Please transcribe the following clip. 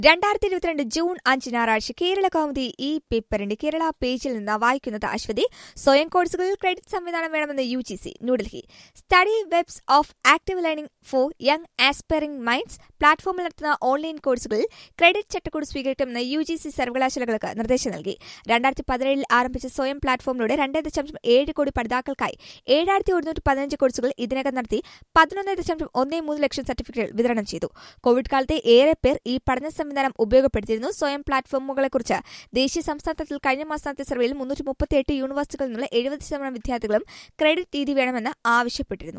രണ്ടായിരത്തി ഇരുപത്തിരണ്ട് ജൂൺ അഞ്ച് ഞായറാഴ്ച കേരള കൗമുദി ഈ പേപ്പറിന്റെ കേരള പേജിൽ നിന്ന് വായിക്കുന്നത് അശ്വതി സ്വയം കോഴ്സുകളിൽ ക്രെഡിറ്റ് സംവിധാനം വേണമെന്ന് U G C New Delhi study webs of active learning for young aspiring minds പ്ലാറ്റ്ഫോമിൽ നടത്തുന്ന ഓൺലൈൻ കോഴ്സുകളിൽ ക്രെഡിറ്റ് ചട്ടക്കൂട് സ്വീകരിക്കണമെന്ന് യു ജി സി സർവകലാശാലകൾക്ക് നിർദ്ദേശം നൽകി രണ്ടായിരത്തി പതിനേഴിൽ ആരംഭിച്ച സ്വയം പ്ലാറ്റ്ഫോമിലൂടെ രണ്ട് ദശാംശം ഏഴ് കോടി പഠിതാക്കൾക്കായി ഏഴായിരത്തി ഒരുന്നൂറ്റി പതിനഞ്ച് കോഴ്സുകൾ ഇതിനകം നടത്തി പതിനൊന്ന് ദശാംശം ഒന്നേ മൂന്ന് ലക്ഷം സർട്ടിഫിക്കറ്റുകൾ വിതരണം ചെയ്തു കോവിഡ് കാലത്തെ ഏറെ പേർ ഈ പഠന സംവിധാനം ഉപയോഗപ്പെടുത്തിയിരുന്നു സ്വയം പ്ലാറ്റ്ഫോമുകളെക്കുറിച്ച് ദേശീയ സംസ്ഥാന തലത്തിൽ കഴിഞ്ഞ മാസം നടത്തിയ സർവേയിൽ മുന്നൂറ്റി മുപ്പത്തിയെട്ട് യൂണിവേഴ്സിറ്റികളിൽ നിന്നുള്ള എഴുപത് ശതമാനം വിദ്യാർത്ഥികളും ക്രെഡിറ്റ് രീതി വേണമെന്ന് ആവശ്യപ്പെട്ടിരുന്നു